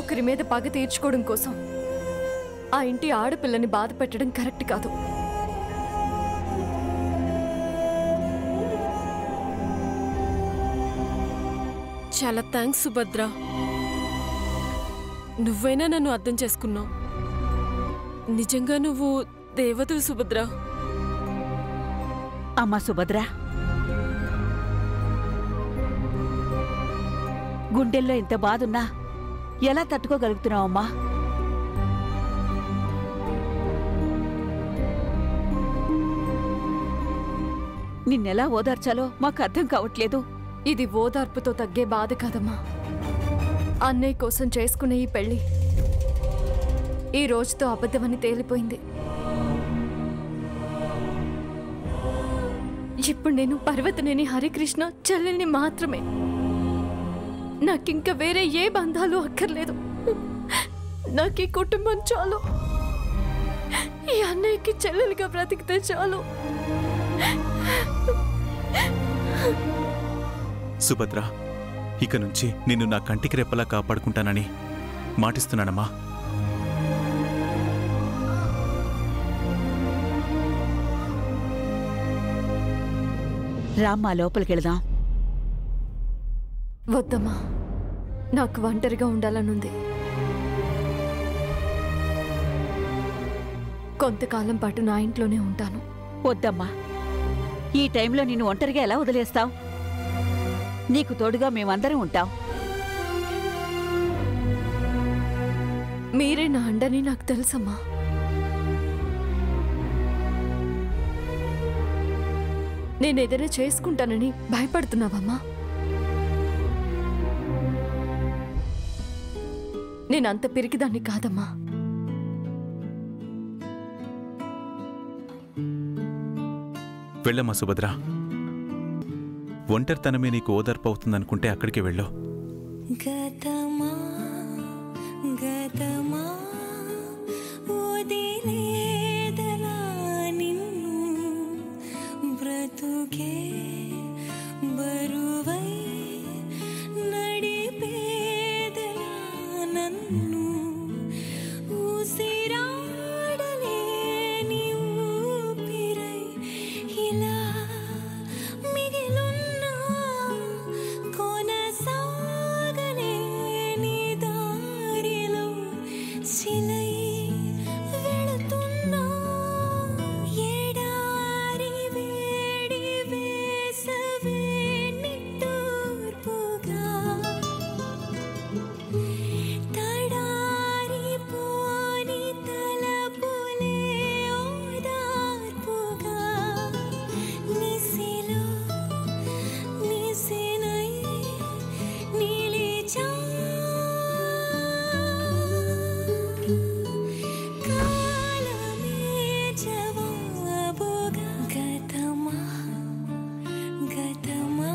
ఒకరి మీద పగ తీర్చుకోవడం కోసం ఆ ఇంటి ఆడపిల్లని బాధ పెట్టడం కరెక్ట్ కాదు చాలా థ్యాంక్స్ సుభద్ర నువ్వైనా నన్ను అర్థం చేసుకున్నావు నిజంగా నువ్వు దేవతవి సుభద్ర అమ్మా సుభద్ర గుండెల్లో ఇంత బాధున్నా ఎలా తట్టుకోగలుగుతున్నావమ్మా నిన్నెలా ఓదార్చాలో మాకు అర్థం కావట్లేదు ఇది ఓదార్పుతో తగ్గే బాధ కాదమ్మా అన్నయ్య కోసం చేసుకునే ఈ పెళ్లి ఈ రోజుతో అబద్ధమని తేలిపోయింది ఇప్పుడు నేను పర్వతనేని హరికృష్ణ చెల్లెల్ని మాత్రమే నాకింక వేరే ఏ బంధాలు అక్కర్లేదు నాకు ఈ కుటుంబం చాలు ఈ అన్నయ్యకి చెల్లెలుగా బ్రతికితే చాలు సుభద్ర ఇక నుంచి నిన్ను నా కంటికి రెప్పలా కాపాడుకుంటానని మాటిస్తున్నానమ్మా రామ్మా లోపలికెళదాం వద్దమ్మా నాకు ఒంటరిగా ఉండాలనుంది కొంతకాలం పాటు నా ఇంట్లోనే ఉంటాను వద్దమ్మా ఈ టైంలో నిన్ను ఒంటరిగా ఎలా వదిలేస్తాం నీకు తోడుగా మేమందరం ఉంటాం మీరే నా అండని నాకు తెలుసమ్మా నేను ఏదైనా చేసుకుంటానని భయపడుతున్నావమ్మా నేనంత పిరికిదాన్ని కాదమ్మా వెళ్ళమ్మా సుభద్ర ఒంటరితనమే నీకు ఓదార్పు అవుతుందనుకుంటే అక్కడికి వెళ్ళు గతమా గతమా వదిలేదలా నిన్ను బ్రతుకే బరువై నడిపేదలా నన్ను ఊసిరాడలేని ఊపిరై ఇలా మిగిలున్నా కొనసాగలేని దారిలో శిలై వెళుతున్నా ఎడారి వేడి వేసవే నిట్టూర్పుగా తడారిపోని తలపులే ఓదార్పుగా నిసిలో నిసినై నిలిచా కాలమే జవాబుగా గతమా గతమా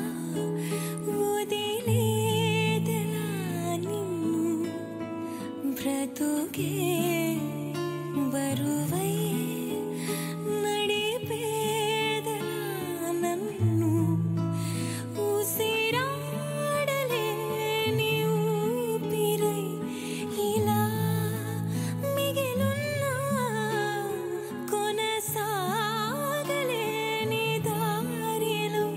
వదిలేదలా నిన్ను బ్రతుకే బరువై నడిపేదలా నన్ను ఊసిరాడలేని ఊపిరై ఇలా మిగిలున్నా కొనసాగలేని దారిలో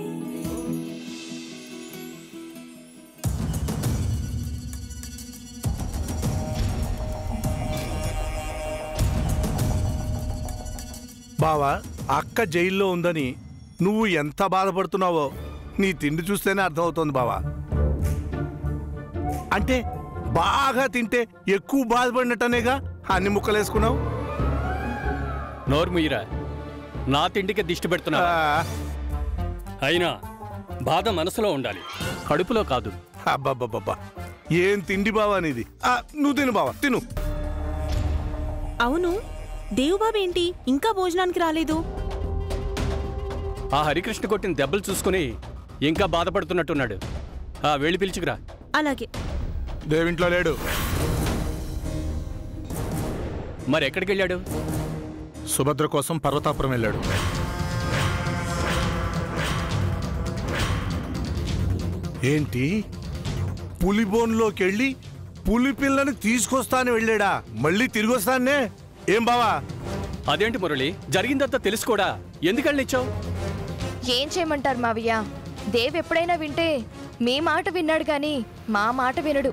బావా అక్క జైల్లో ఉందని నువ్వు ఎంత బాధపడుతున్నావో నీ తిండి చూస్తేనే అర్థమవుతోంది బావా అంటే బాగా తింటే ఎక్కువ బాధపడినట్టనేగా అన్ని ముక్కలేసుకున్నావు నోర్ముయిరా నా తిండికి దిష్టి పెడుతున్నా ఆ, అయినా బాధ మనసులో ఉండాలి కడుపులో కాదు అబ్బబ్బబ్బబ్బా ఏం తిండి బావా నీది ఆ, నువ్వు తిను బావా తిను అవును దేవుబాబు ఏంటి ఇంకా భోజనానికి రాలేదు ఆ హరికృష్ణ కొట్టిన దెబ్బలు చూసుకుని ఇంకా బాధపడుతున్నట్టున్నాడు ఆ వెళ్ళి పిలుచుకురా అలాగే దేవింట్లో లేడు మరి ఎక్కడికి వెళ్ళాడు సుభద్ర కోసం పర్వతాపురం వెళ్ళాడు ఏంటి పులిబోన్లోకి వెళ్ళి పులి పిల్లని తీసుకొస్తాను వెళ్ళాడా మళ్ళీ తిరిగి వస్తానే ఏం బావా అదేంటి మురళి జరిగిందంతా తెలుసు కూడా ఎందుకని ఇచ్చావు ఏం చేయమంటారు మావయ్య దేవ్ ఎప్పుడైనా వింటే మీ మాట విన్నాడు గాని మా మాట వినడు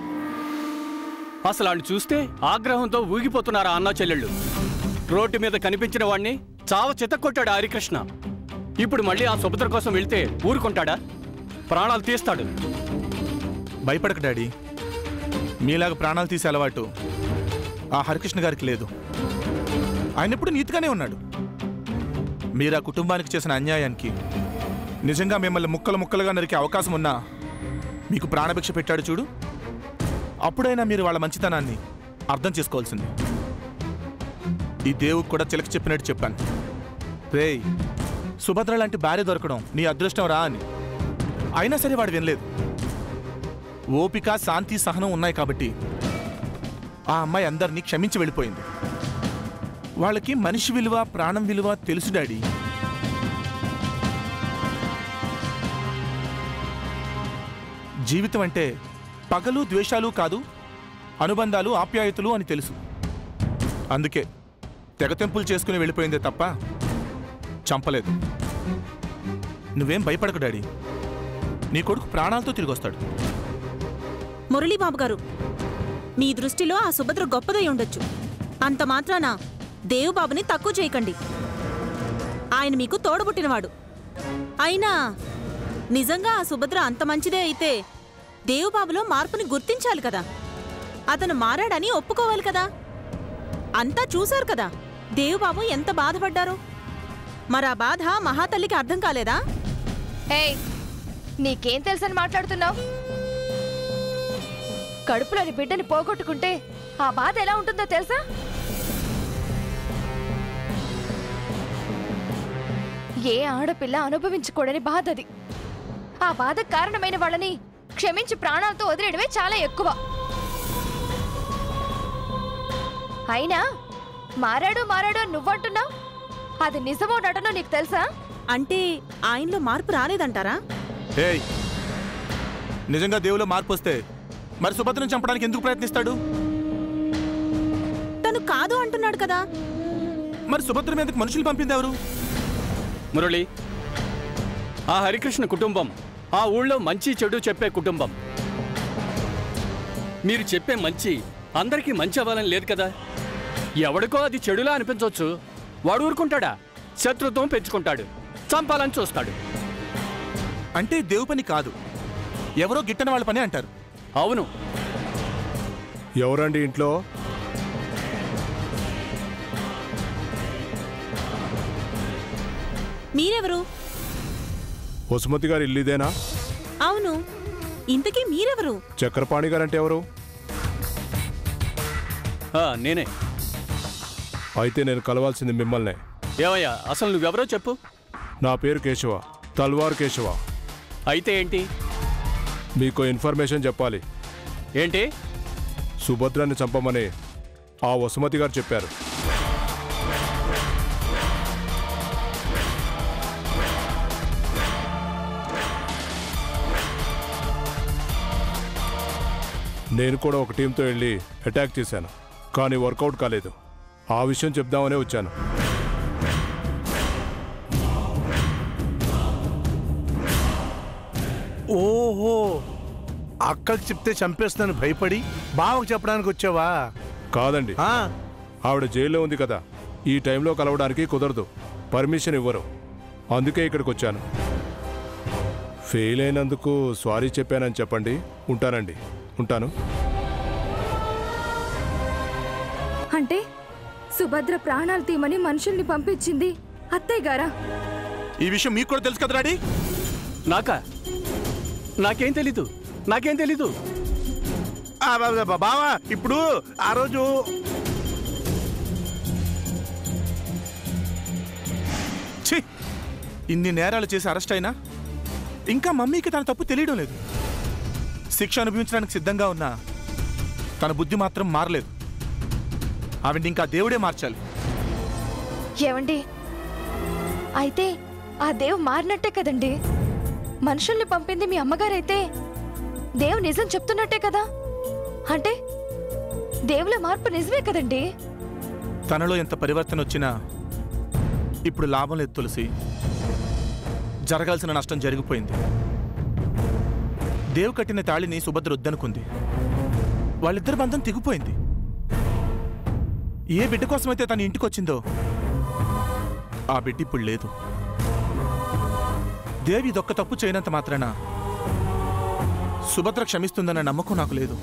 అసలు వాళ్ళు చూస్తే ఆగ్రహంతో ఊగిపోతున్నారా అన్నా చెల్లెళ్ళు రోడ్డు మీద కనిపించిన వాణ్ణి చావ చితక్కొట్టాడు హరికృష్ణ ఇప్పుడు మళ్ళీ ఆ సుభద్ర కోసం వెళ్తే ఊరుకుంటాడా ప్రాణాలు తీస్తాడు భయపడక డాడీ మీలాగా ప్రాణాలు తీసే అలవాటు ఆ హరికృష్ణ గారికి లేదు ఆయన ఎప్పుడు నీతిగానే ఉన్నాడు మీరు ఆ కుటుంబానికి చేసిన అన్యాయానికి నిజంగా మిమ్మల్ని ముక్కలు ముక్కలుగా నరికే అవకాశం ఉన్నా మీకు ప్రాణభిక్ష పెట్టాడు చూడు అప్పుడైనా మీరు వాళ్ళ మంచితనాన్ని అర్థం చేసుకోవాల్సింది ఈ దేవుకు కూడా చిలక చెప్పినట్టు చెప్పాను రేయ్ సుభద్ర లాంటి భార్య దొరకడం నీ అదృష్టం రా అని అయినా సరే వాడు వినలేదు ఓపిక శాంతి సహనం ఉన్నాయి కాబట్టి ఆ అమ్మాయి అందరినీ క్షమించి వెళ్ళిపోయింది వాళ్ళకి మనిషి విలువ ప్రాణం విలువ తెలుసు డాడీ జీవితం అంటే పగలు ద్వేషాలు కాదు అనుబంధాలు ఆప్యాయతలు అని తెలుసు అందుకే తెగతెంపులు చేసుకుని వెళ్ళిపోయిందే తప్ప చంపలేదు నువ్వేం భయపడకు డాడీ నీ కొడుకు ప్రాణాలతో తిరిగి వస్తాడు మురళీబాబు గారు మీ దృష్టిలో ఆ సుభద్ర గొప్పదై ఉండొచ్చు అంత మాత్రాన దేవుబాబుని తక్కువ చేయకండి ఆయన మీకు తోడబుట్టినవాడు అయినా నిజంగా ఆ సుభద్ర అంత మంచిదే అయితే దేవుబాబులో మార్పుని గుర్తించాలి కదా అతను మారాడని ఒప్పుకోవాలి కదా అంతా చూశారు కదా దేవుబాబు ఎంత బాధపడ్డారో మరా బాధ మహాతల్లికి అర్థం కాలేదా ఏయ్ నీకేం తెలుసని మాట్లాడుతున్నావు కడుపులోని బిడ్డని పోగొట్టుకుంటే ఆ బాధ ఎలా ఉంటుందో తెలుసా ఏ ఆడపిల్ల అనుభవించకూడని బాధ అది ఆ బాధ కారణమైన వాళ్ళని క్షమించి ప్రాణాలతో వదిలేయడమే చాలా ఎక్కువ అయినా మారాడు మారాడు అని నువ్వంటున్నావు అది నిజమో నటనో నీకు తెలుసా అంటే ఆయనలో మార్పు రాలేదంటారా ఏయ్ నిజంగా దేవులో మార్పు వస్తే మరి సుభద్రను చంపడానికి ఎందుకు ప్రయత్నిస్తాడు తను కాదు అంటున్నాడు కదా మరి సుభద్ర మీదకి మనుషులు పంపింది ఎవరు మురళి ఆ హరికృష్ణ కుటుంబం ఆ ఊళ్ళో మంచి చెడు చెప్పే కుటుంబం మీరు చెప్పే మంచి అందరికీ మంచి అవ్వాలని లేదు కదా ఎవడికో అది చెడులా అనిపించవచ్చు వాడు ఊరుకుంటాడా శత్రుత్వం పెంచుకుంటాడు చంపాలని చూస్తాడు అంటే దేవు పని కాదు ఎవరో గిట్టని వాళ్ళ పని అంటారు అవును ఎవరండి ఇంట్లో మీరెవరు వసుమతి గారి ఇల్లు ఇదేనా అవును ఇంతకీ మీరెవరు చక్రపాణి గారంటే ఎవరు ఆ, నేనే అయితే నేను కలవాల్సింది మిమ్మల్నే ఏమయ్యా అసలు నువ్వెవరో చెప్పు నా పేరు కేశవ తల్వార్ కేశవ అయితే ఏంటి మీకు ఇన్ఫర్మేషన్ చెప్పాలి ఏంటి సుభద్రాన్ని చంపమని ఆ వసుమతి గారు చెప్పారు నేను కూడా ఒక టీంతో వెళ్ళి అటాక్ చేశాను కానీ వర్కౌట్ కాలేదు ఆ విషయం చెప్దామనే వచ్చాను ఓహో అక్కకి చెప్తే చంపేస్తాను భయపడి బావకు చెప్పడానికి వచ్చావా కాదండి ఆ, ఆవిడ జైల్లో ఉంది కదా ఈ టైంలో కలవడానికి కుదరదు పర్మిషన్ ఇవ్వరు అందుకే ఇక్కడికి వచ్చాను ఫెయిల్ అయినందుకు సారీ చెప్పానని చెప్పండి ఉంటానండి ఉంటాను అంటే సుభద్ర ప్రాణాలు తీయమని మనుషుల్ని పంపించింది అత్తయ్య గారా ఈ విషయం మీకు కూడా తెలుసు కదా డాడీ నాకా నాకేం తెలీదు నాకేం తెలీదు ఆ, బా- బా- బావా ఇప్పుడు ఆ రోజు ఛీ ఇన్ని నేరాలు చేసి అరెస్ట్ అయినా ఇంకా మమ్మీకి తన తప్పు తెలియడం లేదు శిక్ష అనుభవించడానికి సిద్ధంగా ఉన్నా తన బుద్ధి మాత్రం మారలేదు ఆవిడ ఇంకా దేవుడే మార్చాలి ఏమండి అయితే ఆ దేవ్ మారినట్టే కదండి మనుషుల్ని పంపింది మీ అమ్మగారైతే దేవ్ నిజం చెప్తున్నట్టే కదా అంటే దేవుల మార్పు నిజమే కదండి తనలో ఎంత పరివర్తన వచ్చినా ఇప్పుడు లాభం లేదు తులసి జరగాల్సిన నష్టం జరిగిపోయింది దేవు కట్టిన తాళిని సుభద్ర వద్దనుకుంది వాళ్ళిద్దరి బంధం తెగిపోయింది ఏ బిడ్డ కోసమైతే తన ఇంటికి వచ్చిందో ఆ బిడ్డ ఇప్పుడు లేదు దేవి ఇదొక్క తప్పు చేయనంత మాత్రాన సుభద్ర క్షమిస్తుందన్న నమ్మకం నాకు లేదు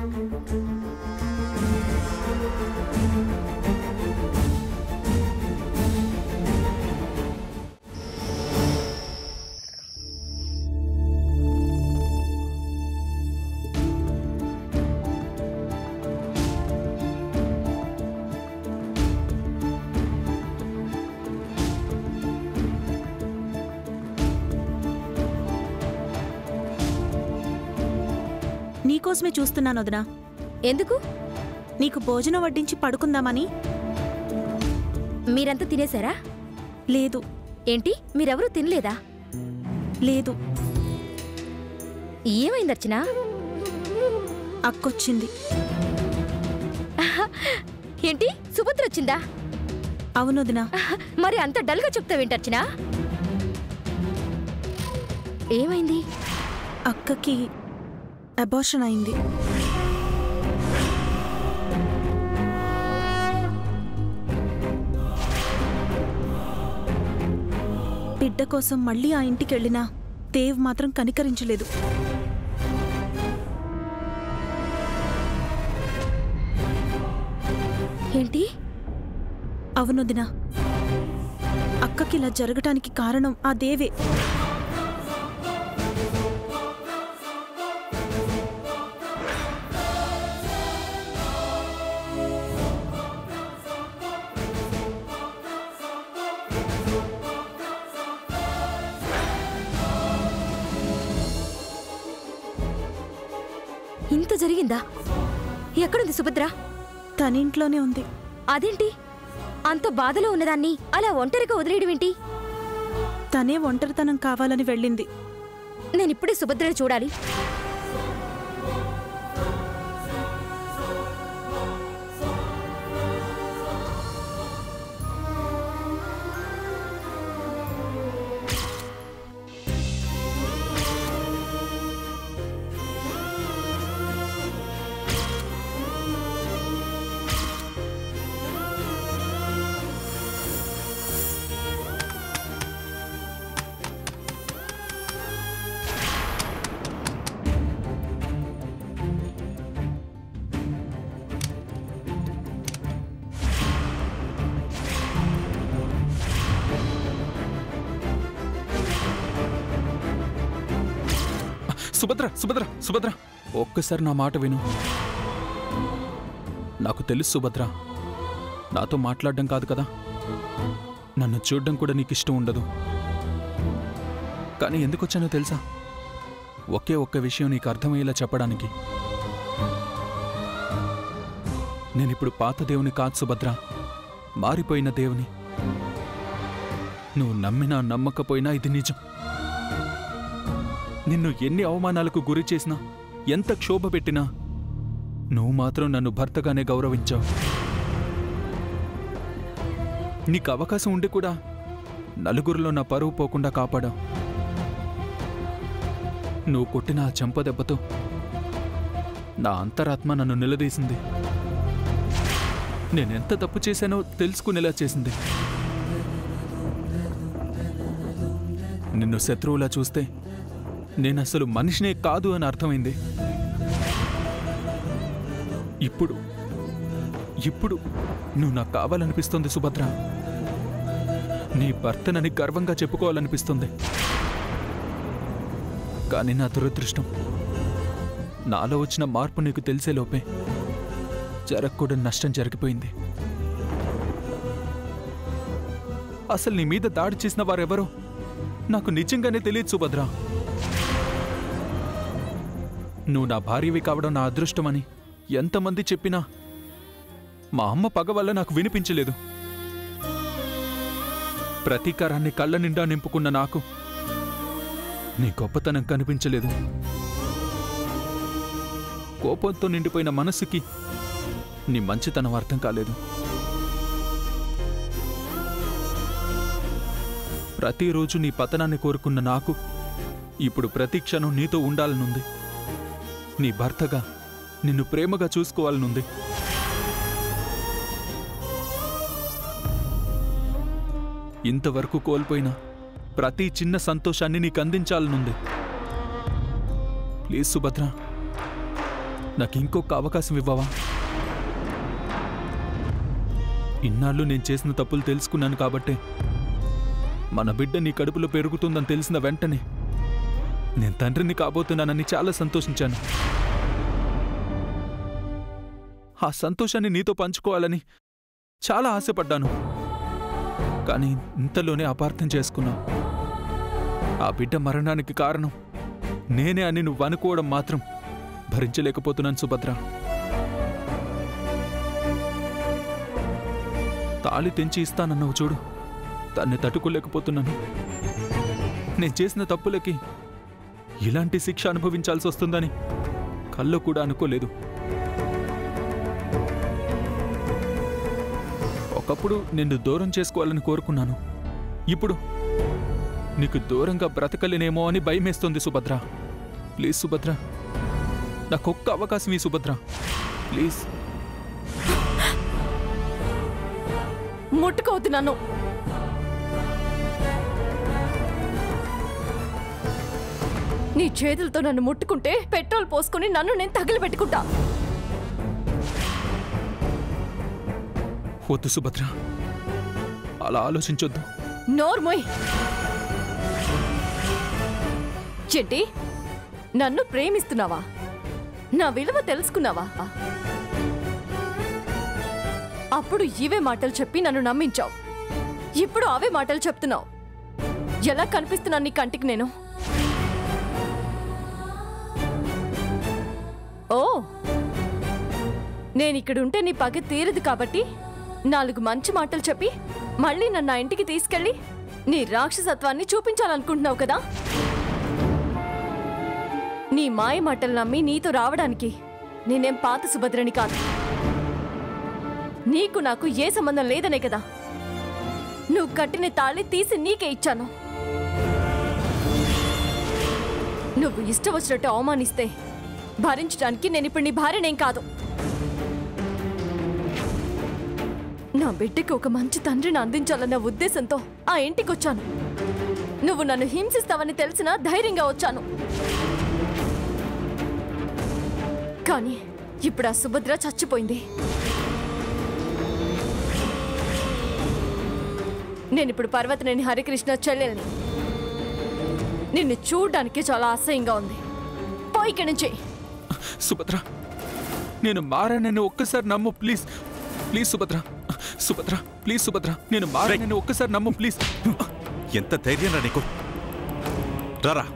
నీకోసమే చూస్తున్నాను వదినా ఎందుకు నీకు భోజనం వడ్డించి పడుకుందామని మీరంతా తినేశారా లేదు ఏంటి మీరెవరూ తినలేదా లేదు ఏమైంది అర్చన అక్కొచ్చింది ఏంటి సుభద్ర వచ్చిందా అవును వదినా మరి అంత డల్గా చెప్తావేంటి అర్చన ఏమైంది అక్కకి అబార్షన్ అయింది బిడ్డ కోసం మళ్ళీ ఆ ఇంటికి వెళ్ళినా దేవ్ మాత్రం కనికరించలేదు ఏంటి అవునొదినా అక్కకి ఇలా జరగటానికి కారణం ఆ దేవే ఇంత జరిగిందా ఎక్కడుంది సుభద్ర తన ఇంట్లోనే ఉంది అదేంటి అంత బాధలో ఉన్నదాన్ని అలా ఒంటరిగా వదిలేయడమేంటి తనే ఒంటరితనం కావాలని వెళ్ళింది నేనిప్పుడే సుభద్రని చూడాలి సుభద్ర సుభద్ర సుభద్ర ఒక్కసారి నా మాట విను నాకు తెలుసు సుభద్ర నాతో మాట్లాడడం కాదు కదా నన్ను చూడడం కూడా నీకు ఇష్టం ఉండదు కానీ ఎందుకు వచ్చానో తెలుసా ఒకే ఒక్క విషయం నీకు అర్థమయ్యేలా చెప్పడానికి నేనిప్పుడు పాత దేవుని కాదు సుభద్ర మారిపోయిన దేవుని నువ్వు నమ్మినా నమ్మకపోయినా ఇది నిజం నిన్ను ఎన్ని అవమానాలకు గురి చేసినా ఎంత క్షోభ పెట్టినా నువ్వు మాత్రం నన్ను భర్తగానే గౌరవించావు నీకు అవకాశం ఉండి కూడా నలుగురిలో నా పరువు పోకుండా కాపాడావు నువ్వు కొట్టిన ఆ చెంపదెబ్బతో నా అంతరాత్మ నన్ను నిలదీసింది నేనెంత తప్పు చేశానో తెలుసుకునేలా చేసింది నిన్ను శత్రువులా చూస్తే నేను అసలు మనిషినే కాదు అని అర్థమైంది ఇప్పుడు ఇప్పుడు నువ్వు నాకు కావాలనిపిస్తుంది సుభద్ర నీ భర్తనని గర్వంగా చెప్పుకోవాలనిపిస్తుంది కానీ నా దురదృష్టం నాలో వచ్చిన మార్పు నీకు తెలిసేలోపే జరగకూడని నష్టం జరిగిపోయింది అసలు నీ మీద దాడి చేసిన వారెవరో నాకు నిజంగానే తెలియదు సుభద్ర నువ్వు నా భార్యవి కావడం నా అదృష్టమని ఎంతమంది చెప్పినా మా అమ్మ పగ వల్ల నాకు వినిపించలేదు ప్రతీకారాన్ని కళ్ళ నిండా నింపుకున్న నాకు నీ గొప్పతనం కనిపించలేదు కోపంతో నిండిపోయిన మనసుకి నీ మంచితనం అర్థం కాలేదు ప్రతిరోజు నీ పతనాన్ని కోరుకున్న నాకు ఇప్పుడు ప్రతి క్షణం నీతో ఉండాలనుంది నీ భర్తగా నిన్ను ప్రేమగా చూసుకోవాలనుంది ఇంతవరకు కోల్పోయిన ప్రతి చిన్న సంతోషాన్ని నీకు అందించాలనుంది ప్లీజ్ సుభద్ర నాకు ఇంకొక అవకాశం ఇవ్వవా ఇన్నాళ్ళు నేను చేసిన తప్పులు తెలుసుకున్నాను కాబట్టే మన బిడ్డ నీ కడుపులో పెరుగుతుందని తెలిసిన వెంటనే నేను తండ్రిని కాబోతున్నానని చాలా సంతోషించాను ఆ సంతోషాన్ని నీతో పంచుకోవాలని చాలా ఆశపడ్డాను కానీ ఇంతలోనే అపార్థం చేసుకున్నా ఆ బిడ్డ మరణానికి కారణం నేనే అని నువ్వు అనుకోవడం మాత్రం భరించలేకపోతున్నాను సుభద్ర తాళి తెంచి ఇస్తానన్నావు చూడు దాన్ని తట్టుకోలేకపోతున్నాను నేను చేసిన తప్పులకి ఇలాంటి శిక్ష అనుభవించాల్సి వస్తుందని కల్లో కూడా అనుకోలేదు ఒకప్పుడు నిన్ను దూరం చేసుకోవాలని కోరుకున్నాను ఇప్పుడు నీకు దూరంగా బ్రతకలేనేమో అని భయమేస్తుంది సుభద్ర ప్లీజ్ సుభద్ర నాకొక్క అవకాశం ఈ సుభద్ర ప్లీజ్ ముట్టుకోవద్దు నన్ను నీ చేతులతో నన్ను ముట్టుకుంటే పెట్రోల్ పోసుకుని నన్ను నేను తగిలిపెట్టుకుంటా వద్దు సుభద్ర అలా ఆలోచించొద్దు నోర్మోయ్ చెట్టి నన్ను ప్రేమిస్తున్నావా నా విలువ తెలుసుకున్నావా అప్పుడు ఇవే మాటలు చెప్పి నన్ను నమ్మించావు ఇప్పుడు అవే మాటలు చెప్తున్నావు ఎలా కనిపిస్తున్నాను నీ కంటికి నేను ఓ నేను ఇక్కడ ఉంటే నీ పగ తీరదు కాబట్టి నాలుగు మంచి మాటలు చెప్పి మళ్ళీ నన్ను నా ఇంటికి తీసుకెళ్ళి నీ రాక్షసత్వాన్ని చూపించాలనుకుంటున్నావు కదా నీ మాయ మాటలు నమ్మి నీతో రావడానికి నేనేం పాత సుభద్రని కాదు నీకు నాకు ఏ సంబంధం లేదనే కదా నువ్వు కట్టిన తాళి తీసి నీకే ఇచ్చాను నువ్వు ఇష్టం వచ్చినట్టు అవమానిస్తే భరించడానికి నేను ఇప్పుడు నీ భార్యనేం కాదు నా బిడ్డకి ఒక మంచి తండ్రిని అందించాలన్న ఉద్దేశంతో ఆ ఇంటికి వచ్చాను నువ్వు నన్ను హింసిస్తావని తెలిసినా ధైర్యంగా వచ్చాను కానీ ఇప్పుడు ఆ సుభద్ర చచ్చిపోయింది నేనిప్పుడు పర్వతనేని హరికృష్ణ చెల్లెల్ని నిన్ను చూడడానికి చాలా అసహ్యంగా ఉంది పోయి ఇక్కడి నుంచి సుభద్ర నేను మారానని ఒక్కసారి నమ్ము please please Subhadra Subhadra please Subhadra నేను మారానని ఒక్కసారి నమ్ము ప్లీజ్ ఎంత ధైర్యం రా నీకు రారా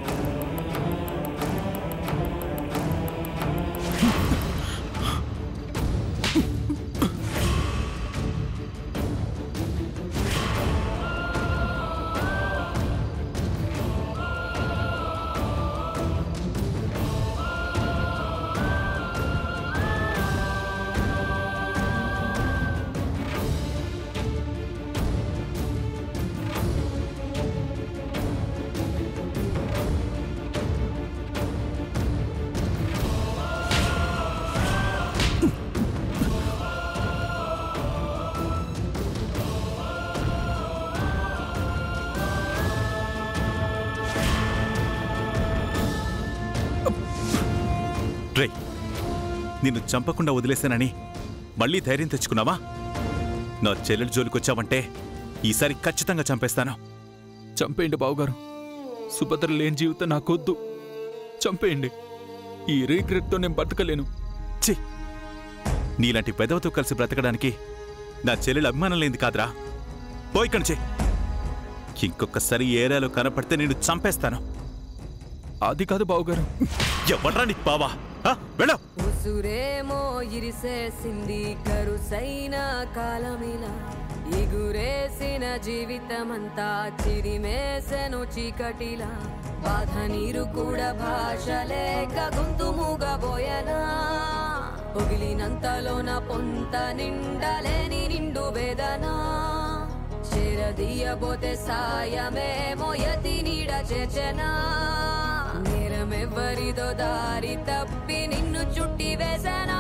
రే నిన్ను చంపకుండా వదిలేశానని మళ్ళీ ధైర్యం తెచ్చుకున్నావా నా చెల్లెలు జోలికొచ్చావంటే ఈసారి ఖచ్చితంగా చంపేస్తాను చంపేయండి బావగారు సుభద్ర లేని జీవితం నాకొద్దు చంపేయండి ఈ రీగ్రెట్తో నేను బతకలేను ఛీ నీలాంటి పెదవతో కలిసి బ్రతకడానికి నా చెల్లెలు అభిమానం లేనిది కాదురా పోయి ఇక్కడి నుంచి ఇంకొకసారి ఈ ఏరియాలో కనపడితే నేను చంపేస్తాను అది కాదు బావగారు ఎవర్రా నీకు బావా ఆ, వెళ్ళు ఉసురేమో ఇరిసేసింది కరుసైన కాలమిలా ఎగురేసిన జీవితమంతా చిరిమేసెను చీకటిలా బాధ నీరు కూడా భాష లేక గొంతు మూగబోయనా పొగిలినంతలోన పొంత నిండలేని నిండు వేదనా చేరదీయబోతే సాయమేమో యతి నీడ చేర్చనా నేరమెవ్వరిదో దారి తప్పి నిన్ను చుట్టి వేసనా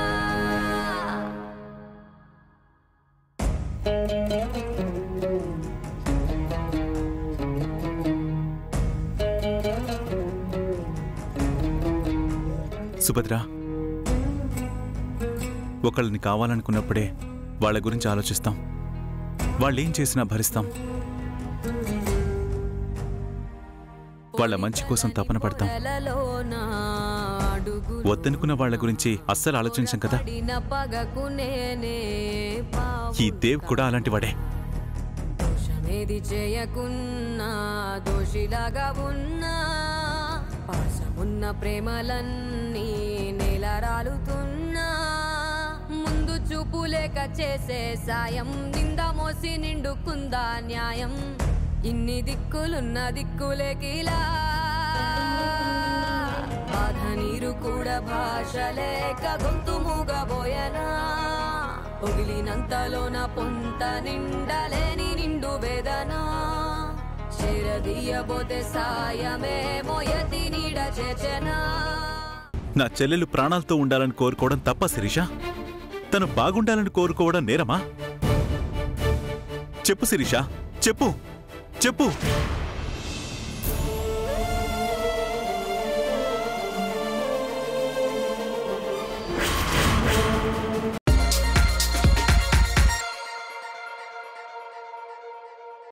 సుభద్ర ఒకళ్ళని కావాలనుకున్నప్పుడే వాళ్ళ గురించి ఆలోచిస్తాం వాళ్ళేం చేసినా భరిస్తాం వాళ్ళ మంచి కోసం తపన పడతాం నెలలోన అడుగు వద్దనుకున్న వాళ్ళ గురించి అస్సలు ఆలోచించం కదా పడిన పగకు నేనే ఈ దేవ్ కూడా అలాంటి వాడే పాపమేది చేయకున్నా దోషిలాగా ఉన్నా పాసమున్న ప్రేమలన్నీ నేలరాలుతున్నా ముందు చూపు లేక చేసే సాయం నింద మోసి నిండుకుందా న్యాయం ఇన్ని దిక్కులున్న దిక్కులేకిలా బాధ నీరు కూడా భాష లేక గొంతు మూగబోయనా పొగిలినంతలోన పొంత నిండలేని నిండు వేదనా చేరదీయబోతే సాయమేమో యతి నీడ చేచనా నా చెల్లెలు ప్రాణాలతో ఉండాలని కోరుకోవడం తప్ప శిరీష తను బాగుండాలని కోరుకోవడం నేరమా చెప్పు శిరీష చెప్పు చెప్పు